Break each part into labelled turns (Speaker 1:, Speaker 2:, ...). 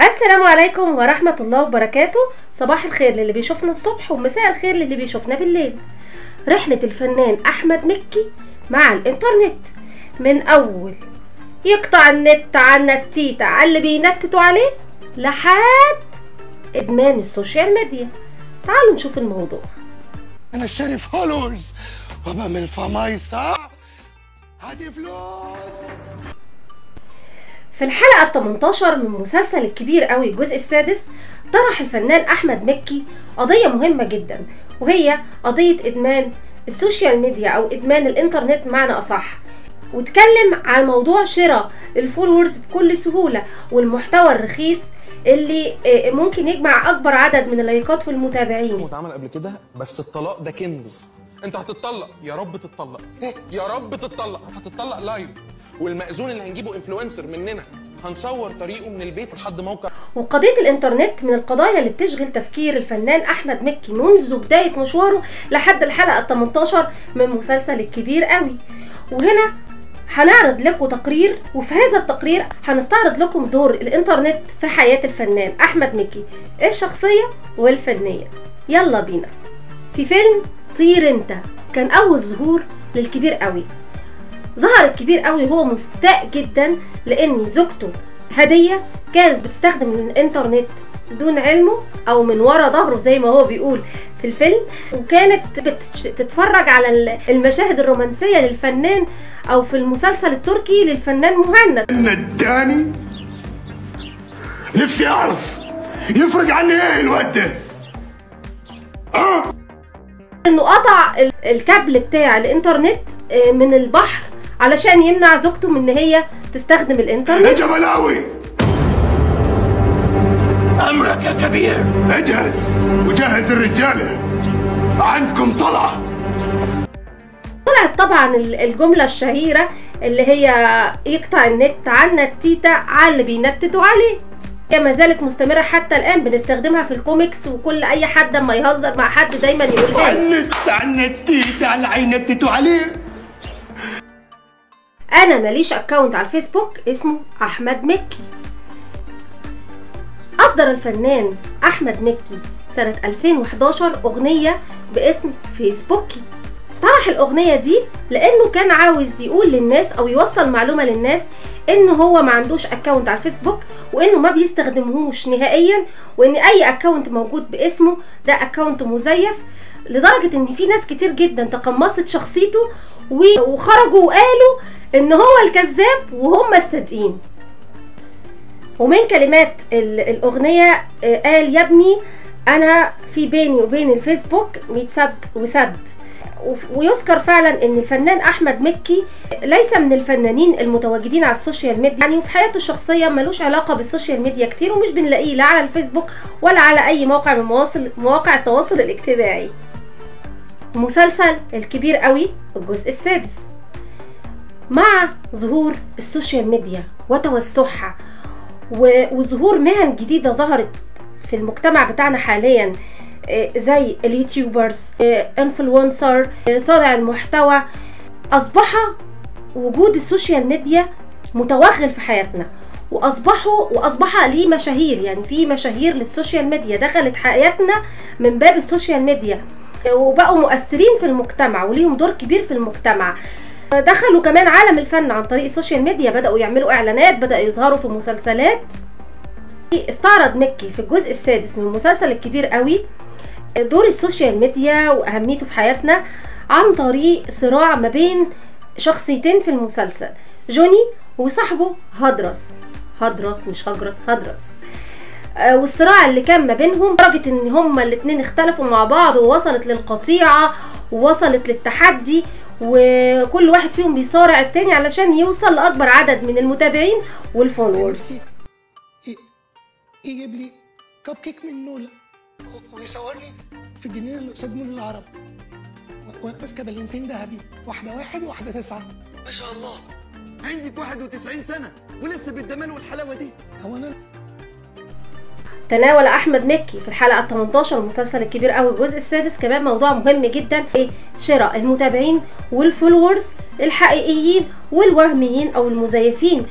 Speaker 1: السلام عليكم ورحمة الله وبركاته صباح الخير للي بيشوفنا الصبح ومساء الخير للي بيشوفنا بالليل رحلة الفنان أحمد مكي مع الإنترنت من أول يقطع النت عنا التيتا على اللي بينتتوا عليه لحد إدمان السوشيال ميديا تعالوا نشوف الموضوع
Speaker 2: انا اشتري فولورز وبعمل فمايصة هاتي فلوس
Speaker 1: في الحلقة ال 18 من مسلسل الكبير قوي الجزء السادس طرح الفنان أحمد مكي قضية مهمة جدا وهي قضية إدمان السوشيال ميديا أو إدمان الإنترنت بمعنى أصح واتكلم عن موضوع شراء الفولورز بكل سهولة والمحتوى الرخيص اللي آه، ممكن يجمع أكبر عدد من اللايكات والمتابعين
Speaker 3: واتعمل قبل كده بس الطلاق ده كنز انت هتتطلق يا رب تتطلق يا رب تتطلق هتتطلق لايف والمأذون اللي هنجيبه انفلونسر مننا هنصور طريقه من البيت لحد موقع
Speaker 1: وقضية الإنترنت من القضايا اللي بتشغل تفكير الفنان أحمد مكي منذ بداية مشواره لحد الحلقة ال 18 من مسلسل الكبير قوي وهنا هنعرض لكم تقرير وفي هذا التقرير هنستعرض لكم دور الإنترنت في حياة الفنان أحمد مكي الشخصية والفنية يلا بينا في فيلم طير انت كان أول ظهور للكبير قوي ظهر الكبير قوي وهو مستاء جدا لان زوجته هديه كانت بتستخدم الانترنت دون علمه او من ورا ظهره زي ما هو بيقول في الفيلم وكانت بتتفرج على ال- المشاهد الرومانسيه للفنان او في المسلسل التركي للفنان مهند
Speaker 2: ان التاني نفسي اعرف يفرق عني ايه الواد ده اه
Speaker 1: انه قطع ال- الكابل بتاع الانترنت آه، من البحر علشان يمنع زوجته من ان هي تستخدم الانترنت
Speaker 2: يا جبلاوي امرك يا كبير اجهز وجهز الرجاله عندكم طلعه
Speaker 1: طلعت طبعا ال- الجملة الشهيرة اللي هي يقطع النت عنا التيتا على اللي بينتتوا عليه هي ما زالت مستمرة حتى الآن بنستخدمها في الكوميكس وكل أي حد اما يهزر مع حد دايما يقولها له.
Speaker 2: عنت عنت على عينتتوا عليه
Speaker 1: أنا ماليش أكاونت على الفيسبوك اسمه أحمد مكي أصدر الفنان أحمد مكي سنة 2011 أغنية باسم فيسبوكي طرح الأغنية دي لأنه كان عاوز يقول للناس أو يوصل معلومة للناس إن هو ما عندوش أكاونت على الفيسبوك وإنه ما بيستخدمهوش نهائيا وإن أي أكاونت موجود باسمه ده أكاونت مزيف لدرجة إن في ناس كتير جدا تقمصت شخصيته و- وخرجوا وقالوا إن هو الكذاب وهم الصادقين ومن كلمات ال- الأغنية آه، قال يا ابني أنا في بيني وبين الفيسبوك 100 سد وسد وف- ويذكر فعلا ان الفنان احمد مكي ليس من الفنانين المتواجدين على السوشيال ميديا يعني وفي حياته الشخصيه ملوش علاقه بالسوشيال ميديا كتير ومش بنلاقيه لا على الفيسبوك ولا على اي موقع من مواصل مواقع التواصل الاجتماعي مسلسل الكبير قوي الجزء السادس مع ظهور السوشيال ميديا وتوسعها و- وظهور مهن جديده ظهرت في المجتمع بتاعنا حاليا آه، زي اليوتيوبرز انفلونسر صانع المحتوى اصبح وجود السوشيال ميديا متوغل في حياتنا واصبحوا واصبح ليه مشاهير يعني في مشاهير للسوشيال ميديا دخلت حياتنا من باب السوشيال ميديا وبقوا مؤثرين في المجتمع وليهم دور كبير في المجتمع دخلوا كمان عالم الفن عن طريق السوشيال ميديا بدأوا يعملوا إعلانات بدأوا يظهروا في مسلسلات استعرض مكي في الجزء السادس من المسلسل الكبير قوي دور السوشيال ميديا وأهميته في حياتنا عن طريق صراع ما بين شخصيتين في المسلسل جوني وصاحبه هدرس هدرس مش هجرس هدرس آه، والصراع اللي كان ما بينهم لدرجة ان هما الاتنين اختلفوا مع بعض ووصلت للقطيعة ووصلت للتحدي وكل واحد فيهم بيصارع التاني علشان يوصل لأكبر عدد من المتابعين والفولورز
Speaker 2: نفسي ي- يجيب لي كب كيك من نولا و- ويصورني في الجنينه اللي قصاد مول العرب و- وانا ماسكه بالونتين ذهبي واحده واحد وواحده تسعه
Speaker 4: ما شاء الله عندك 91 سنة ولسه بالجمال والحلاوة دي
Speaker 2: هو انا
Speaker 1: تناول احمد مكي في الحلقه 18 من المسلسل الكبير قوي الجزء السادس كمان موضوع مهم جدا ايه شراء المتابعين والفولورز الحقيقيين والوهميين او المزيفين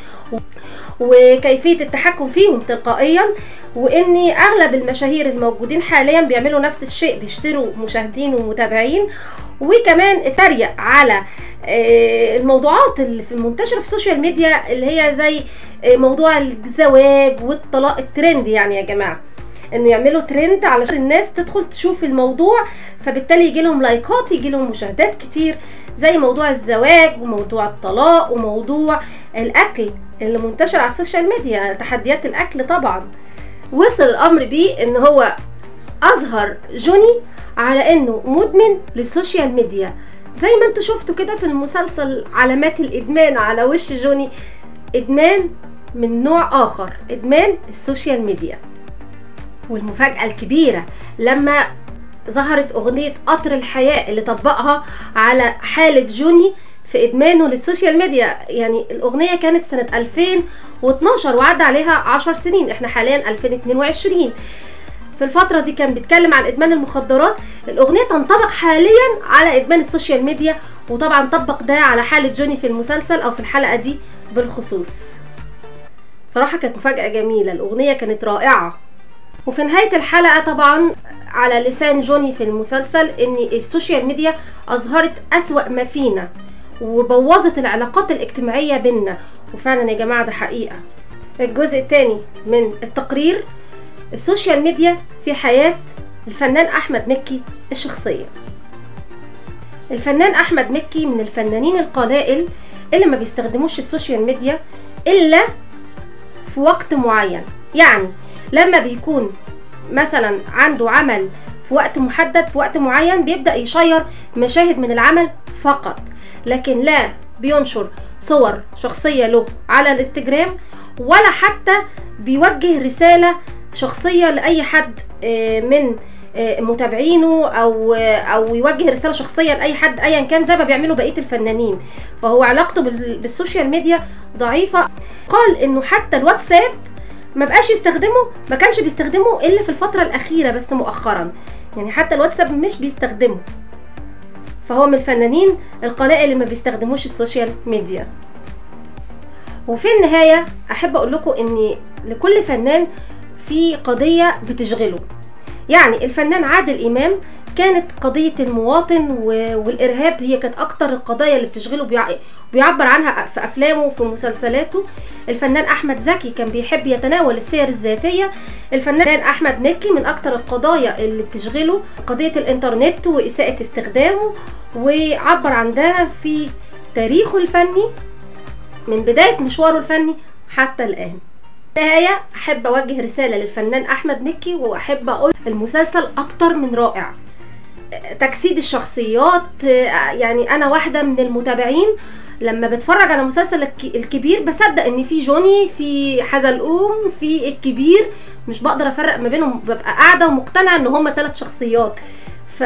Speaker 1: وكيفيه التحكم فيهم تلقائيا وان اغلب المشاهير الموجودين حاليا بيعملوا نفس الشيء بيشتروا مشاهدين ومتابعين وكمان اتريق على آه، الموضوعات اللي في المنتشره في السوشيال ميديا اللي هي زي آه، موضوع الزواج والطلاق الترند يعني يا جماعه انه يعملوا ترند علشان الناس تدخل تشوف الموضوع فبالتالي يجي لهم لايكات يجي لهم مشاهدات كتير زي موضوع الزواج وموضوع الطلاق وموضوع الاكل اللي منتشر على السوشيال ميديا تحديات الاكل طبعا وصل الامر بيه ان هو اظهر جوني على انه مدمن للسوشيال ميديا زي ما انتوا شفتوا كده في المسلسل علامات الادمان على وش جوني ادمان من نوع اخر ادمان السوشيال ميديا والمفاجأة الكبيرة لما ظهرت أغنية قطر الحياة اللي طبقها على حالة جوني في إدمانه للسوشيال ميديا يعني الأغنية كانت سنة 2012 وعدى عليها 10 سنين احنا حاليا 2022 في الفترة دي كان بيتكلم عن إدمان المخدرات الأغنية تنطبق حاليا على إدمان السوشيال ميديا وطبعا طبق ده على حالة جوني في المسلسل أو في الحلقة دي بالخصوص صراحة كانت مفاجأة جميلة الأغنية كانت رائعة وفي نهاية الحلقة طبعا على لسان جوني في المسلسل ان السوشيال ميديا اظهرت اسوأ ما فينا وبوظت العلاقات الاجتماعية بينا وفعلا يا جماعة ده حقيقة الجزء الثاني من التقرير السوشيال ميديا في حياة الفنان أحمد مكي الشخصية الفنان أحمد مكي من الفنانين القلائل اللي ما بيستخدموش السوشيال ميديا إلا في وقت معين يعني لما بيكون مثلا عنده عمل في وقت محدد في وقت معين بيبدأ يشير مشاهد من العمل فقط لكن لا بينشر صور شخصية له على الانستجرام ولا حتى بيوجه رسالة شخصية لأي حد آه، من آه، متابعينه او او يوجه رساله شخصيه لاي حد ايا كان زي ما بيعملوا بقيه الفنانين فهو علاقته بال- بالسوشيال ميديا ضعيفه قال انه حتى الواتساب ما بقاش يستخدمه ما كانش بيستخدمه الا في الفتره الاخيره بس مؤخرا يعني حتى الواتساب مش بيستخدمه فهو من الفنانين القلائل اللي ما بيستخدموش السوشيال ميديا وفي النهايه احب اقول لكم ان لكل فنان في قضيه بتشغله يعني الفنان عادل امام كانت قضية المواطن و- والإرهاب هي كانت أكتر القضايا اللي بتشغله بيع- بيعبر عنها في أفلامه وفي مسلسلاته الفنان أحمد زكي كان بيحب يتناول السير الذاتية الفنان أحمد مكي من أكتر القضايا اللي بتشغله قضية الإنترنت وإساءة استخدامه وعبر عن ده في تاريخه الفني من بداية مشواره الفني حتى الآن النهاية أحب أوجه رسالة للفنان أحمد مكي وأحب أقول المسلسل أكتر من رائع تجسيد الشخصيات يعني أنا واحدة من المتابعين لما بتفرج على مسلسل الك- الكبير بصدق ان في جوني في حزلقوم في الكبير مش بقدر افرق ما بينهم ببقى قاعده ومقتنعه ان هما ثلاث شخصيات ف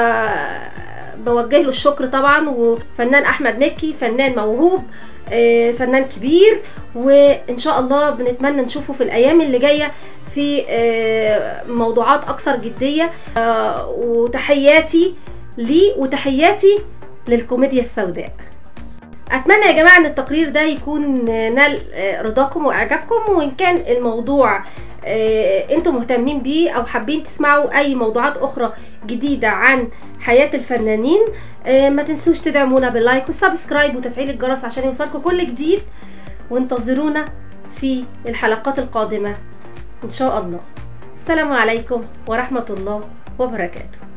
Speaker 1: بوجه له الشكر طبعا وفنان احمد مكي فنان موهوب آه، فنان كبير وان شاء الله بنتمنى نشوفه في الايام اللي جايه في آه، موضوعات اكثر جديه آه، وتحياتي ليه وتحياتي للكوميديا السوداء اتمنى يا جماعه ان التقرير ده يكون نال آه، رضاكم واعجابكم وان كان الموضوع آه، انتم مهتمين بيه او حابين تسمعوا اي موضوعات اخرى جديده عن حياه الفنانين آه، ما تنسوش تدعمونا باللايك والسبسكرايب وتفعيل الجرس عشان يوصلكم كل جديد وانتظرونا في الحلقات القادمه ان شاء الله السلام عليكم ورحمه الله وبركاته